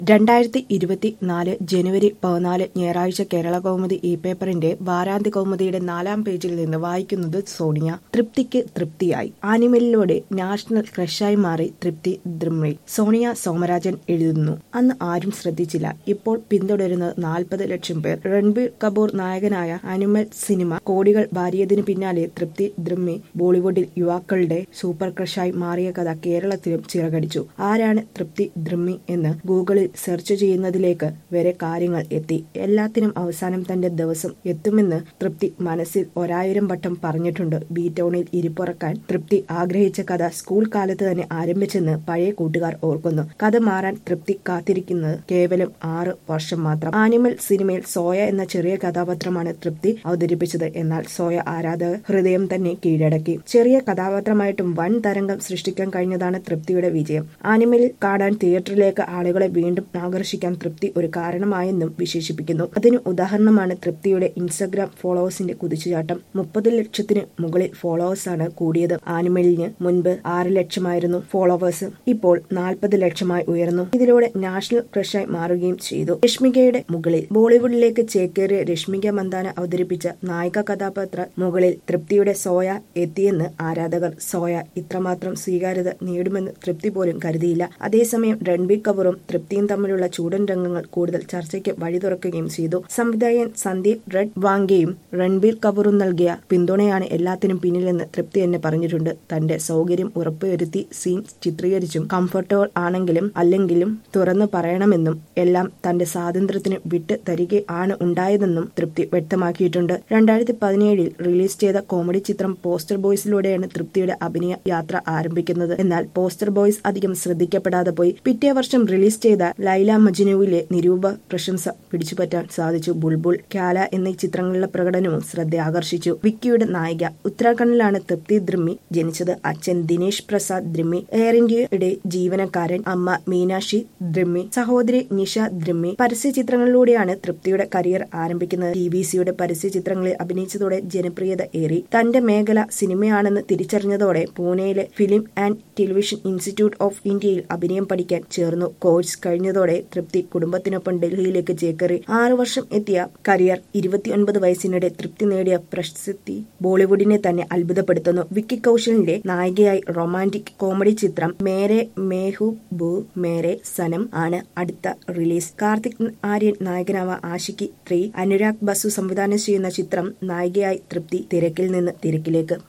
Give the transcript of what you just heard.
രണ്ടായിരത്തി ഇരുപത്തിനാല് ജനുവരി പതിനാല് ഞായറാഴ്ച കേരള കൗമുദി ഇ പേപ്പറിന്റെ വാരാന്ത്യ കൗമുദിയുടെ നാലാം പേജിൽ നിന്ന് വായിക്കുന്നത് സോണിയ തൃപ്തിക്ക് തൃപ്തിയായി ആനിമലിലൂടെ നാഷണൽ ക്രഷായി മാറി തൃപ്തി ദ്രിമ്രി സോണിയ സോമരാജൻ എഴുതുന്നു അന്ന് ആരും ശ്രദ്ധിച്ചില്ല ഇപ്പോൾ പിന്തുടരുന്നത് നാൽപ്പത് ലക്ഷം പേർ രൺബീർ കപൂർ നായകനായ ആനിമൽ സിനിമ കോടികൾ വാരിയതിനു പിന്നാലെ തൃപ്തി ദ്രിമ്മി ബോളിവുഡിൽ യുവാക്കളുടെ സൂപ്പർ ക്രഷായി മാറിയ കഥ കേരളത്തിലും ചിറകടിച്ചു ആരാണ് തൃപ്തി ദ്രിമ്മി എന്ന് ഗൂഗിളിൽ സെർച്ച് ചെയ്യുന്നതിലേക്ക് വരെ കാര്യങ്ങൾ എത്തി എല്ലാത്തിനും അവസാനം തന്റെ ദിവസം എത്തുമെന്ന് തൃപ്തി മനസ്സിൽ ഒരായിരം വട്ടം പറഞ്ഞിട്ടുണ്ട് ബി ടൗണിൽ ഇരിപ്പുറക്കാൻ തൃപ്തി ആഗ്രഹിച്ച കഥ സ്കൂൾ കാലത്ത് തന്നെ ആരംഭിച്ചെന്ന് പഴയ കൂട്ടുകാർ ഓർക്കുന്നു കഥ മാറാൻ തൃപ്തി കാത്തിരിക്കുന്നത് കേവലം ആറ് വർഷം മാത്രം ആനിമൽ സിനിമയിൽ സോയ എന്ന ചെറിയ കഥാപാത്രമാണ് തൃപ്തി അവതരിപ്പിച്ചത് എന്നാൽ സോയ ആരാധക ഹൃദയം തന്നെ കീഴടക്കി ചെറിയ കഥാപാത്രമായിട്ടും വൻ തരംഗം സൃഷ്ടിക്കാൻ കഴിഞ്ഞതാണ് തൃപ്തിയുടെ വിജയം ആനിമലിൽ കാണാൻ തിയേറ്ററിലേക്ക് ആളുകളെ വീണ്ടും ആകർഷിക്കാൻ തൃപ്തി ഒരു കാരണമായെന്നും വിശേഷിപ്പിക്കുന്നു അതിന് ഉദാഹരണമാണ് തൃപ്തിയുടെ ഇൻസ്റ്റഗ്രാം ഫോളോവേഴ്സിന്റെ കുതിച്ചുചാട്ടം മുപ്പത് ലക്ഷത്തിന് മുകളിൽ ഫോളോവേഴ്സാണ് കൂടിയത് ആനിമലിന് മുൻപ് ആറ് ലക്ഷമായിരുന്നു ഫോളോവേഴ്സ് ഇപ്പോൾ നാൽപ്പത് ലക്ഷമായി ഉയർന്നു ഇതിലൂടെ നാഷണൽ ക്രഷായി മാറുകയും ചെയ്തു രശ്മികയുടെ മുകളിൽ ബോളിവുഡിലേക്ക് ചേക്കേറിയ രശ്മിക മന്ദാന അവതരിപ്പിച്ച നായിക കഥാപാത്ര മുകളിൽ തൃപ്തിയുടെ സോയ എത്തിയെന്ന് ആരാധകർ സോയ ഇത്രമാത്രം സ്വീകാര്യത നേടുമെന്ന് തൃപ്തി പോലും കരുതിയില്ല അതേസമയം രൺബീർ കപൂറും തൃപ്തിയും തമ്മിലുള്ള ചൂടൻ രംഗങ്ങൾ കൂടുതൽ ചർച്ചയ്ക്ക് വഴി തുറക്കുകയും ചെയ്തു സംവിധായകൻ സന്ദീപ് റെഡ് വാങ്കയും രൺബീർ കപൂറും നൽകിയ പിന്തുണയാണ് എല്ലാത്തിനും പിന്നിലെന്ന് തൃപ്തി എന്നെ പറഞ്ഞിട്ടുണ്ട് തന്റെ സൗകര്യം ഉറപ്പുവരുത്തി സീൻ ചിത്രീകരിച്ചും കംഫർട്ടബിൾ ആണെങ്കിലും അല്ലെങ്കിലും തുറന്നു പറയണമെന്നും എല്ലാം തന്റെ സ്വാതന്ത്ര്യത്തിന് വിട്ട് തരികയാണ് ഉണ്ടായതെന്നും തൃപ്തി വ്യക്തമാക്കിയിട്ടുണ്ട് രണ്ടായിരത്തി പതിനേഴിൽ റിലീസ് ചെയ്ത കോമഡി ചിത്രം പോസ്റ്റർ ബോയ്സിലൂടെയാണ് തൃപ്തിയുടെ അഭിനയ യാത്ര ആരംഭിക്കുന്നത് എന്നാൽ പോസ്റ്റർ ബോയ്സ് അധികം ശ്രദ്ധിക്കപ്പെടാതെ പോയി പിറ്റേ വർഷം റിലീസ് ചെയ്ത ലൈല മജ്നുവിലെ നിരൂപ പ്രശംസ പിടിച്ചുപറ്റാൻ സാധിച്ചു ബുൾബുൾ ക്യാല എന്നീ ചിത്രങ്ങളിലെ പ്രകടനവും ശ്രദ്ധ ആകർഷിച്ചു വിക്കിയുടെ നായിക ഉത്തരാഖണ്ഡിലാണ് തൃപ്തി ദ്രിമ്മി ജനിച്ചത് അച്ഛൻ ദിനേശ് പ്രസാദ് ദ്രിമ്മി എയർ ഇന്ത്യയുടെ ജീവനക്കാരൻ അമ്മ മീനാക്ഷി ദ്രിമ്മി സഹോദരി നിഷ ദ്രിമ്മി പരസ്യ ചിത്രങ്ങളിലൂടെയാണ് തൃപ്തിയുടെ കരിയർ ആരംഭിക്കുന്നത് ടി ബി സിയുടെ പരസ്യ ചിത്രങ്ങളിൽ അഭിനയിച്ചതോടെ ജനപ്രിയത ഏറി തന്റെ മേഖല സിനിമയാണെന്ന് തിരിച്ചറിഞ്ഞതോടെ പൂനെയിലെ film and television institute of ഇന്ത്യയിൽ അഭിനയം പഠിക്കാൻ ചേർന്നു കോഴ്സ് കഴിഞ്ഞതോടെ തൃപ്തി കുടുംബത്തിനൊപ്പം ഡൽഹിയിലേക്ക് ചേക്കേറി ആറു വർഷം എത്തിയ കരിയർ ഇരുപത്തിയൊൻപത് വയസ്സിനിടെ തൃപ്തി നേടിയ പ്രശസ്തി ബോളിവുഡിനെ തന്നെ അത്ഭുതപ്പെടുത്തുന്നു വിക്കി കൌശലിന്റെ നായികയായി റൊമാന്റിക് കോമഡി ചിത്രം മേരെ മേഹുബു മേരെ സനം ആണ് അടുത്ത റിലീസ് കാർത്തിക് ആര്യൻ നായകനാവ ആഷിക്കി ത്രീ അനുരാഗ് ബസു സംവിധാനം ചെയ്യുന്ന ചിത്രം നായികയായി തൃപ്തി തിരക്കിൽ നിന്ന് തിരക്കിലേക്ക്